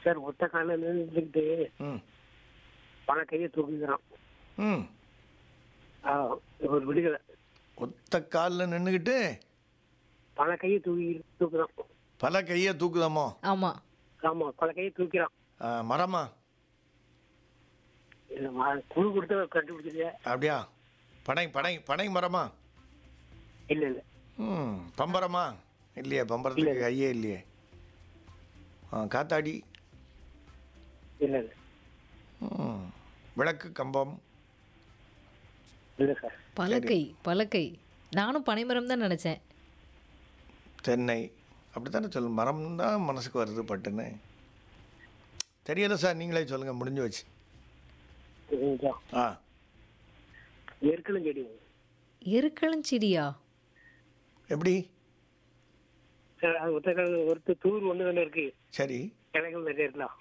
Sir ஒத்த கால நின்றுக்கிட்டு ம் பல கையை தூக்குகிறான் ம் ஆ, ஒரு விடுதலை ஒத்த காலில் நின்றுக்கிட்டு பல கையை தூக்கி தூக்குறான் பல கையை தூக்குதாமோ ஆமா ஆமா பல கையை தூக்கிறான் ஆ, மரமா இல்ல, ம- குழு கொடுத்து கண்டுபிடிச்சது அப்படியா பனை பனை பனை மரமா இல்ல இல்ல ம் பம்பரமா இல்லையே பம்பரத்துக்கு கையே இல்லையே ஆ காத்தாடி இல்ல இல்ல ம் விளக்கு கம்பம் இல்ல சார் பலகை பலகை நானும் பனைமரம் தான் நினைச்சேன் தென்னை அப்படித்தானே சொல்லு மரம் தான் மனசுக்கு வருது பட்டுன்னு தெரியல சார் நீங்களே சொல்லுங்கள் முடிஞ்சு வச்சு சரிங்களா? ஆ எருக்கலும் செடி எருக்களஞ்செடியா எப்படி சார் அது ஒத்த கால ஒருத்தர் தூர் ஒண்ணு தானே இருக்கு சரி கிளைகள் நிறைய இருக்கலாம்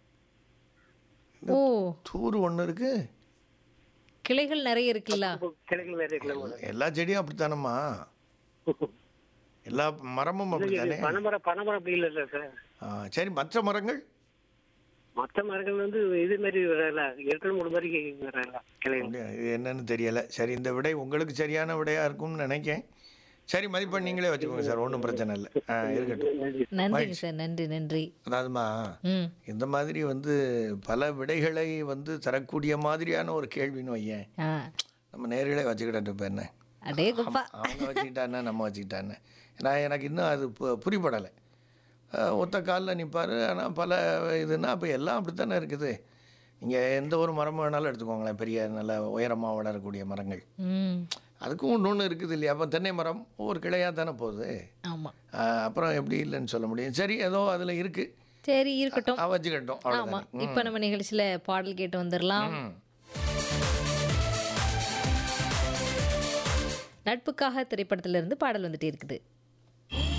ஓ தூர் ஒன்று இருக்கு கிளைகள் நிறைய இருக்குல்ல கிளைகள் நிறைய இருக்கலாம் எல்லா செடியும் அப்படித்தானம்மா எல்லா மரமும் அப்படித்தானே பனைமரம் பனைமரம் அப்படி இல்ல சார் ஆ, சரி மற்ற மரங்கள் மற்ற மரங்கள் வந்து இது மாதிரி வரல எருக்கல் மூடு மாதிரி வரல கிளைகள் அப்படியா? இது என்னன்னு தெரியல சரி இந்த விடை உங்களுக்கு சரியான விடையா இருக்கும்னு நினைக்கேன் சரி மதிப்பெண் நீங்களே வச்சுக்கோங்க சார் ஒன்றும் பிரச்சனை இல்லை ஆ, இருக்கட்டும் நன்றிங்க சார் நன்றி நன்றி அதாவதுமா ம் இந்த மாதிரி வந்து பல விடைகளை வந்து தரக்கூடிய மாதிரியான ஒரு கேள்வின்னு வையேன் ஆ நம்ம நேர்களே வச்சுக்கிட்டோம் இப்போ என்ன அடே குப்பா அவங்க வச்சுக்கிட்டானே நம்ம வச்சுக்கிட்டானே நான் எனக்கு இன்னும் அது பு- புரிபடலை அஹ், ஒத்த காலில் நிற்பார் ஆனால் பல இதுன்னா அப்போ எல்லாம் அப்படித்தானே இருக்குது நீங்கள் எந்த ஒரு மரம் வேணாலும் எடுத்துக்கோங்களேன் பெரிய நல்ல உயரமாக வளரக்கூடிய மரங்கள் ம் அதுக்கும் ஒன்று ஒன்று இருக்குது இல்லையா அப்போ தென்னை மரம் ஒவ்வொரு கிளையாக தானே போகுது ஆமா அஹ், அப்புறம் எப்படி இல்லைன்னு சொல்ல முடியும் சரி ஏதோ அதில் இருக்குது சரி இருக்கட்டும் வச்சுக்கிட்டோம் ஆமா அவ்வளோதான் இப்ப நம்ம நிகழ்ச்சியில பாடல் கேட்டு வந்துடலாம் ம் நட்புக்காக திரைப்படத்துல இருந்து பாடல் வந்துட்டே இருக்குது